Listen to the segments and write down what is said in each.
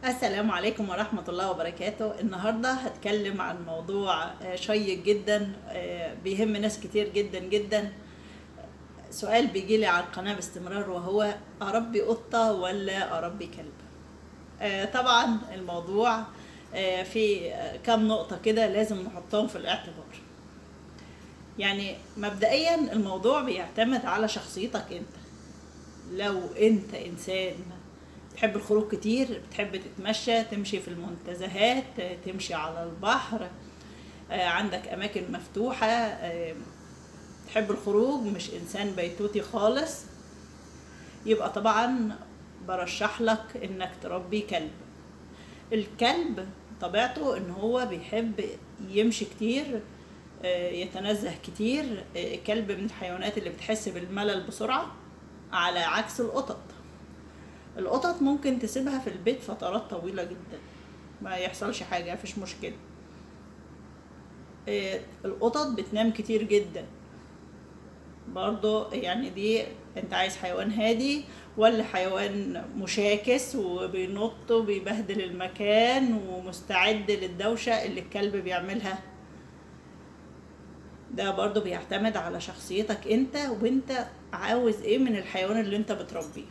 السلام عليكم ورحمة الله وبركاته النهاردة هتكلم عن موضوع آه، شيق جدا آه، بيهم ناس كتير جدا جدا سؤال بيجيلي على القناة باستمرار وهو أربي قطة ولا أربي كلب آه، طبعا الموضوع آه، في آه، كام نقطة كده لازم نحطهم في الاعتبار يعني مبدئيا الموضوع بيعتمد على شخصيتك انت لو انت انسان بتحب الخروج كتير بتحب تتمشى تمشي في المنتزهات تمشي على البحر آه، عندك اماكن مفتوحة آه، تحب الخروج مش انسان بيتوتي خالص يبقى طبعا برشح لك انك تربي كلب الكلب طبيعته ان هو بيحب يمشي كتير آه، يتنزه كتير آه، الكلب من الحيوانات اللي بتحس بالملل بسرعة على عكس القطط القطط ممكن تسيبها في البيت فترات طويلة جدا ما يحصلش حاجة مفيش مشكلة آه، القطط بتنام كتير جدا برضو يعني دي انت عايز حيوان هادي ولا حيوان مشاكس وبينط وبيبهدل المكان ومستعد للدوشة اللي الكلب بيعملها ده برضو بيعتمد على شخصيتك انت وانت عاوز ايه من الحيوان اللي انت بتربيه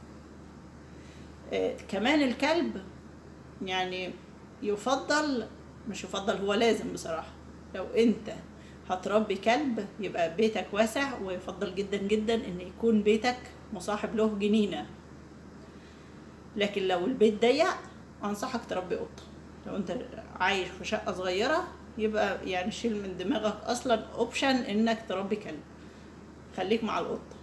آه، كمان الكلب يعني يفضل مش يفضل هو لازم بصراحة لو انت هتربي كلب يبقى بيتك واسع ويفضل جدا جدا ان يكون بيتك مصاحب له جنينة لكن لو البيت ضيق انصحك تربي قطة لو انت عايش في شقة صغيرة يبقى يعني شيل من دماغك اصلا اوبشن انك تربي كلب خليك مع القطة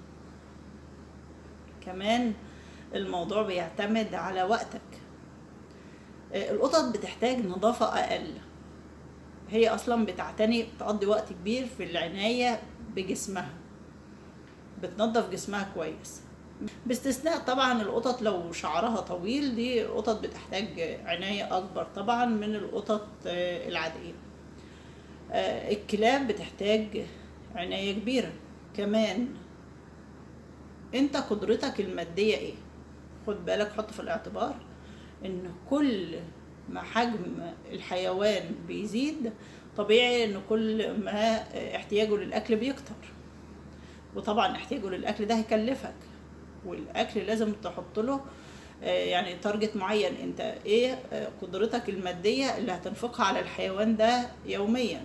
كمان الموضوع بيعتمد على وقتك آه، القطط بتحتاج نظافة أقل هي أصلا بتعتني بتقضي وقت كبير في العناية بجسمها بتنظف جسمها كويس باستثناء طبعا القطط لو شعرها طويل دي قطط بتحتاج عناية أكبر طبعا من القطط آه، العادية آه، الكلاب بتحتاج عناية كبيرة كمان انت قدرتك المادية ايه خد بالك حط في الاعتبار ان كل ما حجم الحيوان بيزيد طبيعي ان كل ما احتياجه للاكل بيكتر وطبعا احتياجه للاكل ده هيكلفك والاكل لازم تحط له آه، يعني تارجت معين انت ايه آه، قدرتك المادية اللي هتنفقها على الحيوان ده يوميا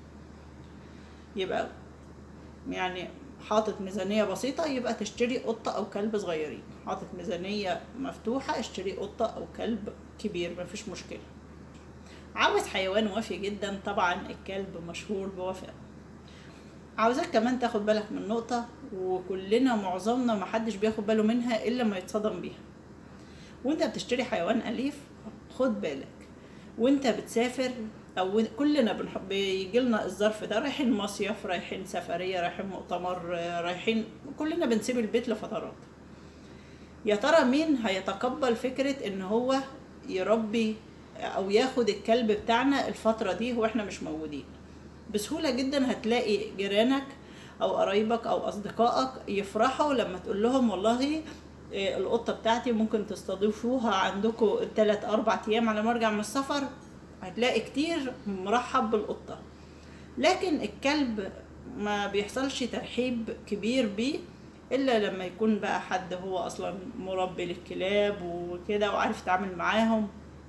يبقى يعني حاطط ميزانية بسيطة يبقى تشتري قطة أو كلب صغيرين حاطط ميزانية مفتوحة اشتري قطة أو كلب كبير مفيش مشكلة عاوز حيوان وافي جدا طبعا الكلب مشهور بوفاء عاوزاك كمان تاخد بالك من نقطة وكلنا معظمنا محدش بياخد باله منها إلا ما يتصدم بيها وانت بتشتري حيوان أليف خد بالك وانت بتسافر او كلنا بنحب بيجي لنا الظرف ده رايحين مصيف رايحين سفريه رايحين مؤتمر رايحين كلنا بنسيب البيت لفترات يا ترى مين هيتقبل فكره ان هو يربي او ياخد الكلب بتاعنا الفتره دي واحنا مش موجودين بسهوله جدا هتلاقي جيرانك او قرايبك او اصدقائك يفرحوا لما تقول لهم والله إيه، القطه بتاعتي ممكن تستضيفوها عندكم الثلاث اربع ايام على ما ارجع من السفر هتلاقي كتير مرحب بالقطة لكن الكلب ما بيحصلش ترحيب كبير بيه الا لما يكون بقى حد هو اصلا مربي للكلاب وكده وعارف يتعامل معاهم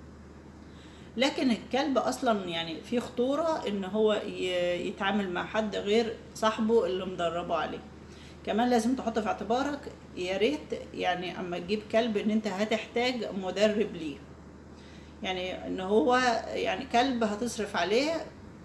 لكن الكلب اصلا يعني في خطورة ان هو ي- يتعامل مع حد غير صاحبه اللي مدربه عليه كمان لازم تحط في اعتبارك يا ريت يعني اما تجيب كلب ان انت هتحتاج مدرب ليه يعني ان هو يعني كلب هتصرف عليه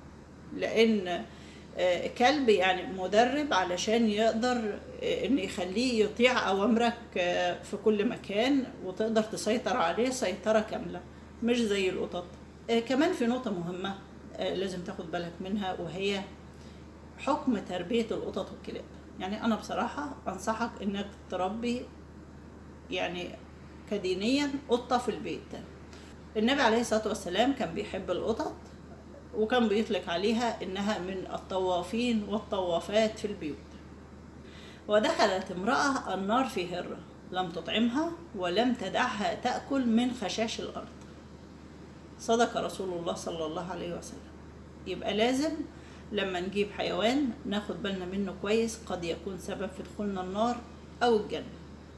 لان آه، كلب يعني مدرب علشان يقدر آه، ان يخليه يطيع اوامرك آه، في كل مكان وتقدر تسيطر عليه سيطرة كاملة مش زي القطط آه، كمان في نقطة مهمة آه، لازم تاخد بالك منها وهي حكم تربية القطط والكلاب يعني انا بصراحة انصحك انك تربي يعني كدينيا قطة في البيت النبي عليه الصلاة والسلام كان بيحب القطط وكان بيطلق عليها إنها من الطوافين والطوافات في البيوت ودخلت امرأة النار في هرة لم تطعمها ولم تدعها تأكل من خشاش الأرض صدق رسول الله صلى الله عليه وسلم يبقى لازم لما نجيب حيوان ناخد بالنا منه كويس قد يكون سبب في دخولنا النار أو الجنة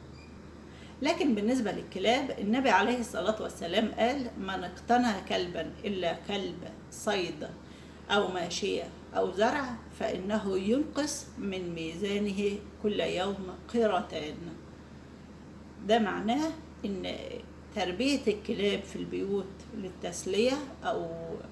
لكن بالنسبة للكلاب النبي عليه الصلاة والسلام قال من اقتنى كلبا إلا كلب صيد أو ماشية أو زرع فإنه ينقص من ميزانه كل يوم قيرتان ده معناه إن تربية الكلاب في البيوت للتسلية أو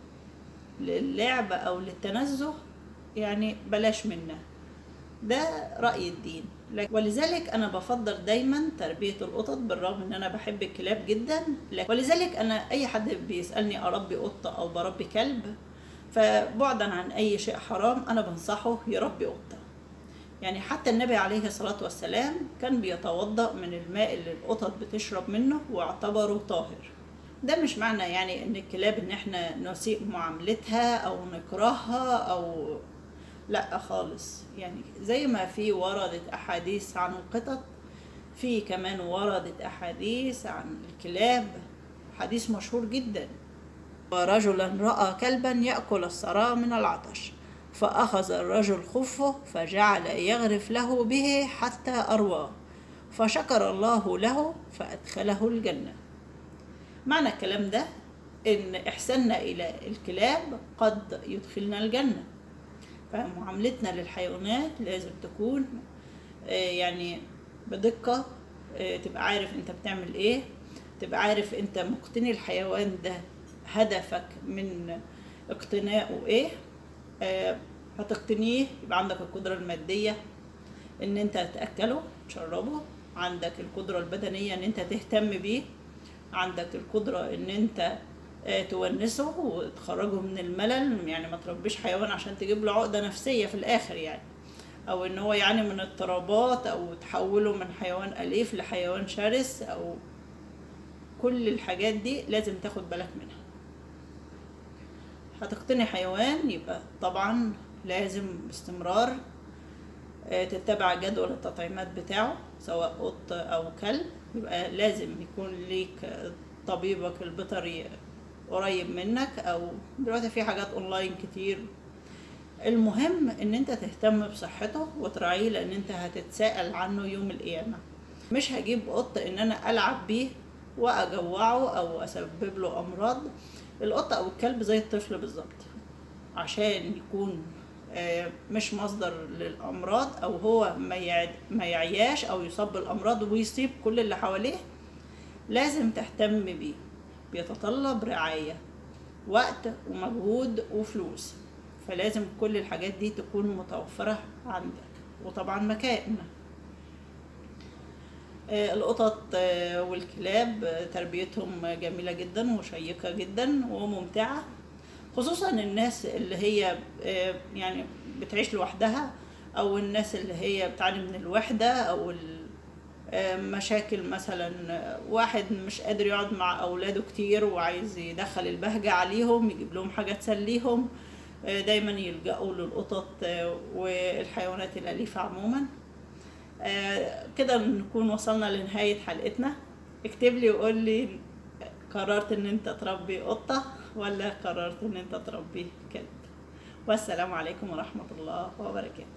للعب أو للتنزه يعني بلاش منها ده رأي الدين لك- ولذلك أنا بفضل دايما تربية القطط بالرغم إن أنا بحب الكلاب جدا لك- ولذلك أنا أي حد بيسألني أربي قطة أو بربي كلب فبعدا عن أي شيء حرام أنا بنصحه يربي قطة يعني حتى النبي عليه الصلاة والسلام كان بيتوضأ من الماء اللي القطط بتشرب منه واعتبره طاهر ده مش معنى يعني ان الكلاب ان احنا نسيء معاملتها او نكرهها او لا خالص يعني زي ما في وردت احاديث عن القطط في كمان وردت احاديث عن الكلاب حديث مشهور جدا ورجلا راى كلبا ياكل الثرى من العطش فاخذ الرجل خفه فجعل يغرف له به حتى ارواه فشكر الله له فادخله الجنه معنى الكلام ده ان احساننا الى الكلاب قد يدخلنا الجنه فمعاملتنا للحيوانات لازم تكون آه، يعني بدقه آه، تبقى عارف انت بتعمل ايه تبقى عارف انت مقتني الحيوان ده هدفك من اقتنائه ايه آه، هتقتنيه يبقى عندك القدره الماديه ان انت تاكله تشربه عندك القدره البدنيه ان انت تهتم بيه عندك القدرة ان انت آه، تونسه وتخرجه من الملل يعني ما تربيش حيوان عشان تجيب له عقدة نفسية في الاخر يعني او ان هو يعني من اضطرابات او تحوله من حيوان اليف لحيوان شرس او كل الحاجات دي لازم تاخد بالك منها هتقتني حيوان يبقى طبعا لازم باستمرار آه، تتبع جدول التطعيمات بتاعه سواء قط او كلب يبقى لازم يكون ليك طبيبك البيطري قريب منك او دلوقتي في حاجات اونلاين كتير المهم ان انت تهتم بصحته وتراعيه لان انت هتتساءل عنه يوم القيامة مش هجيب قط ان انا العب بيه واجوعه او اسبب له امراض القط او الكلب زي الطفل بالظبط عشان يكون آه، مش مصدر للامراض او هو ما يعد- ما يعياش او يصاب بالامراض ويصيب كل اللي حواليه لازم تهتم بيه بيتطلب رعايه وقت ومجهود وفلوس فلازم كل الحاجات دي تكون متوفره عندك وطبعا مكان آه، القطط آه، والكلاب آه، تربيتهم جميلة جدا وشيقة جدا وممتعة خصوصا الناس اللي هي آه، يعني بتعيش لوحدها او الناس اللي هي بتعاني من الوحدة او ال- آه، مشاكل مثلا آه، واحد مش قادر يقعد مع اولاده كتير وعايز يدخل البهجة عليهم يجيب لهم حاجة تسليهم آه، دايما يلجأوا للقطط آه، والحيوانات الأليفة عموما آه، كده نكون وصلنا لنهاية حلقتنا اكتب لي وقول لي قررت ان انت تربي قطة ولا قررت ان انت تربي كلب والسلام عليكم ورحمة الله وبركاته